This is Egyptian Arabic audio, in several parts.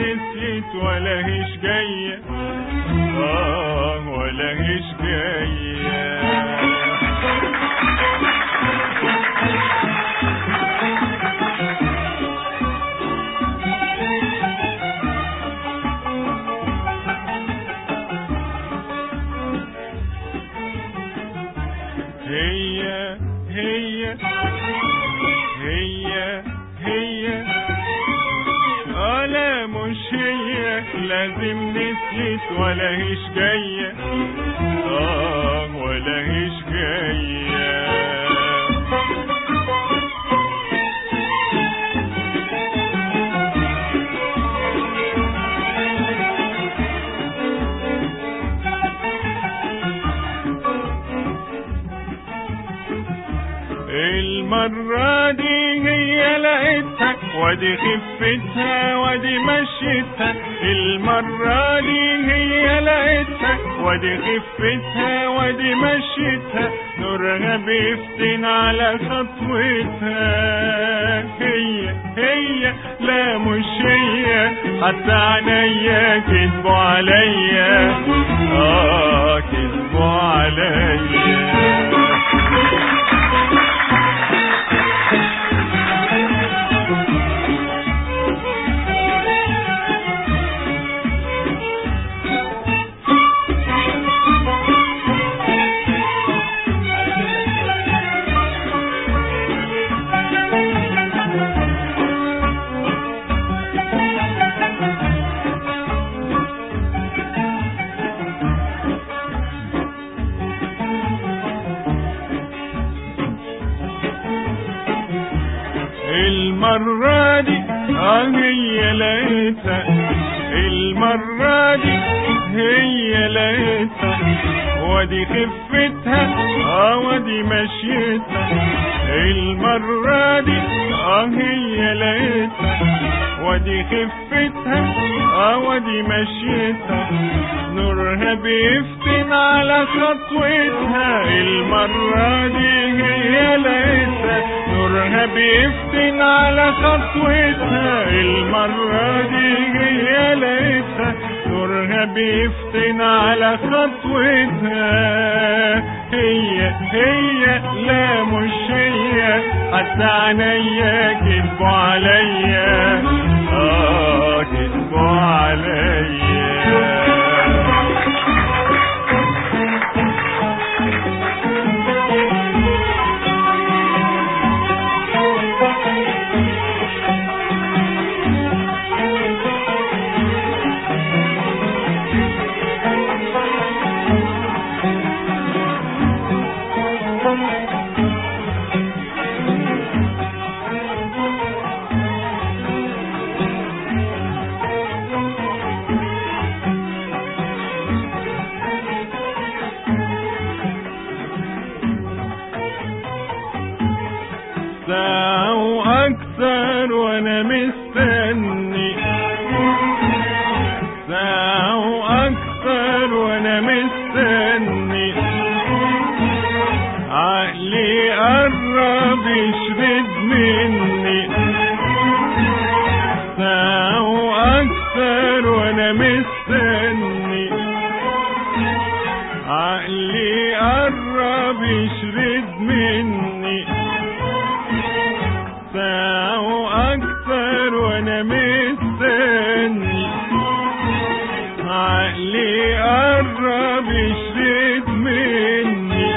نسيت ولا هيش جاية آه ولا هيش جاية هي هي هي هي أنا مش هي لازم نسيت ولا هيش جاية آه ولا هيش جاية المرة دي هي لقيتها ودي خفتها ودي مشيتها المرة دي هي لقيتها ودي خفتها ودي مشيتها نورها بيفتن على خطوتها هي هي لا مش هي حتى عينيا كذبوا عليا اه كذبوا عليا المرة دي اه هي لقيتها المرة دي هي لقيتها ودي خفتها اه ودي مشيتها المرة دي اه هي لقيتها ودي خفتها اه ودي مشيتها نورها بيفتن على خطوتها المرة دي هي لقيتها نورها بيفتن على خطوتها المرة دي هي لقيتها نورها بيفتن على خطوتها هي هي لا مش هي حتى عينيا كذبوا عليا اه كذبوا عليا ساعة وأكثر وأنا مستني ساعة وأكثر وأنا مستني عقلي قرب يشرد مني ساعة وأكثر وأنا مستني عقلي قرب يشرد مني ساعة وأكثر وأنا مستني عقلي قرب يشرد مني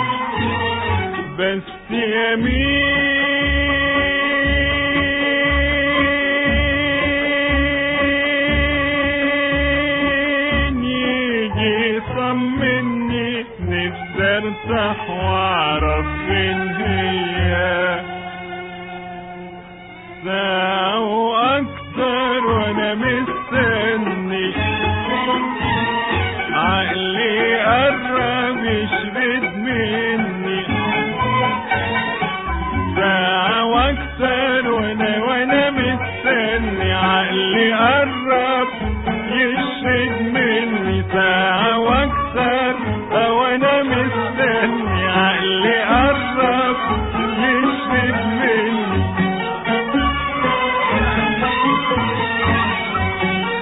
بس يمين يجي يطمني نفسي ارتاح واعرف فين هي ساعة وأكثر وأنا مستني عقلي قرب يشرد مني ساعة وأكثر وأنا وأنا مستني عقلي قرب يشرد مني ساعة وأكثر وأنا مستني عقلي قرب يشرد مني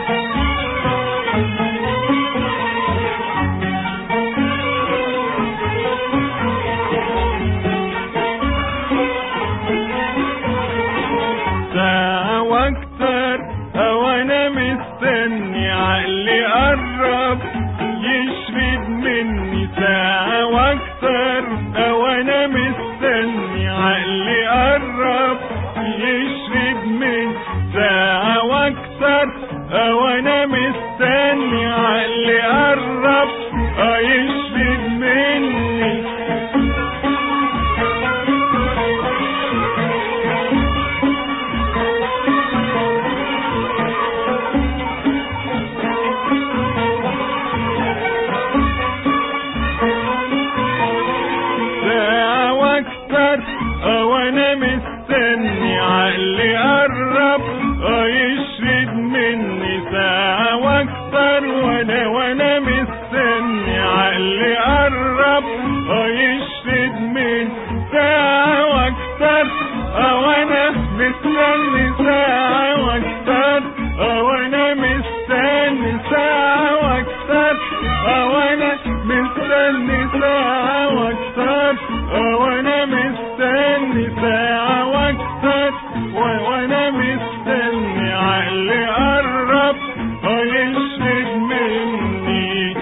مستني عقلي قرب يشرد مني ساعة واكتر او انا مستني عقلي قرب يشرد مني ساعة واكتر او انا مستني عقلي قرب اه يشرد مني ساعة واكتر او انا مستني عقلي قرب اه يشرد مني ساعة واكتر وانا وانا مستني عقلي قرب اه يشرد مني ساعة واكتر او انا مستني ساعة واكتر او انا مستني ساعة واكتر او انا مستني ساعة واكتر او انا مستني ساعة واكتر و- وانا مستني عقلي قرب اه يشرد مني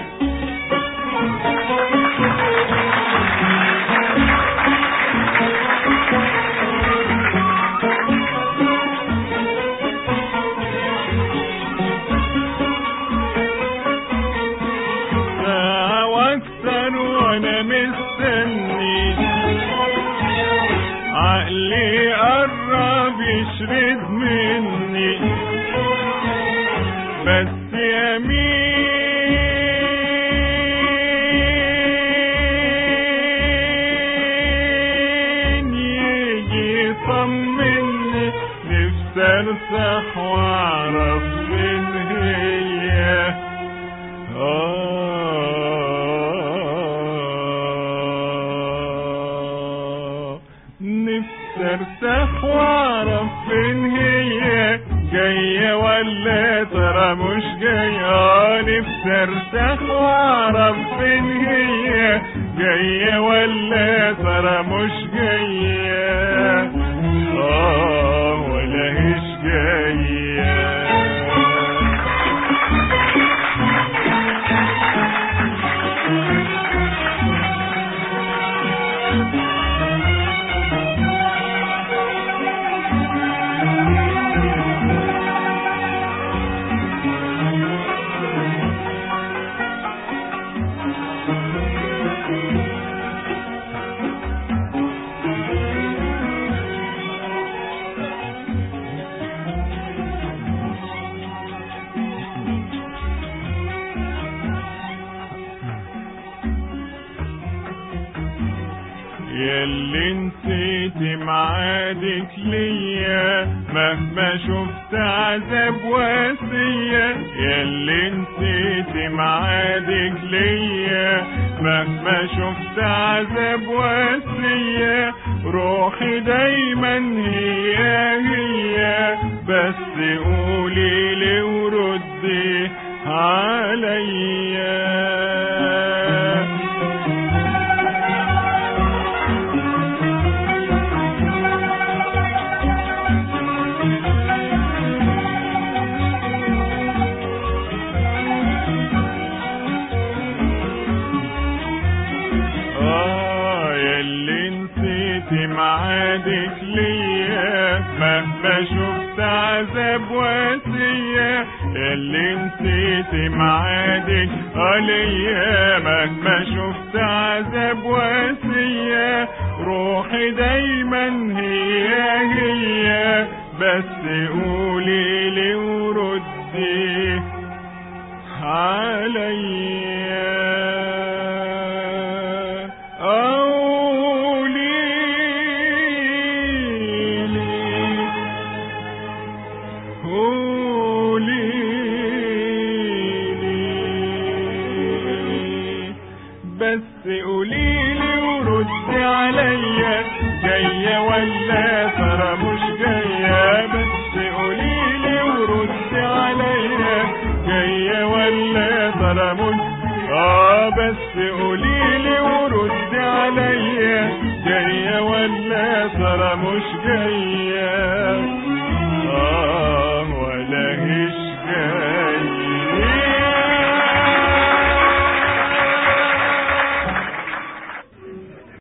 ساعة واكتر وانا مستني عقلي قرب يشرد مني بس يا مين يجي يطمني نفسي ارتاح واعرف فين هي آه نفسي ارتاح واعرف فين هي جاية ولا ترى مش جاية آه نفسي ارتاح واعرف فين هي جاية ولا ترى مش جاية اه ولا هيش جاية ياللي نسيت معادك ليا مهما شفت عذاب واسية ياللي نسيت معادك ليا مهما شفت عذاب واسية روحي دايما هي هي بس قولي لي وردي عليا آه ياللي نسيت معادك ليا مهما شفت عذاب واسية ياللي نسيت معادك آه ليا مهما شفت عذاب واسية روحي دايما هي هي بس قولي لي وردي عليا قولي لي قولي لي بس قولي لي وردي عليا جاية ولا ترى مش جاية بس قولي لي وردي عليا جاية ولا ترى مش اه بس قولي لي وردي عليا جاية ولا ترى مش جاية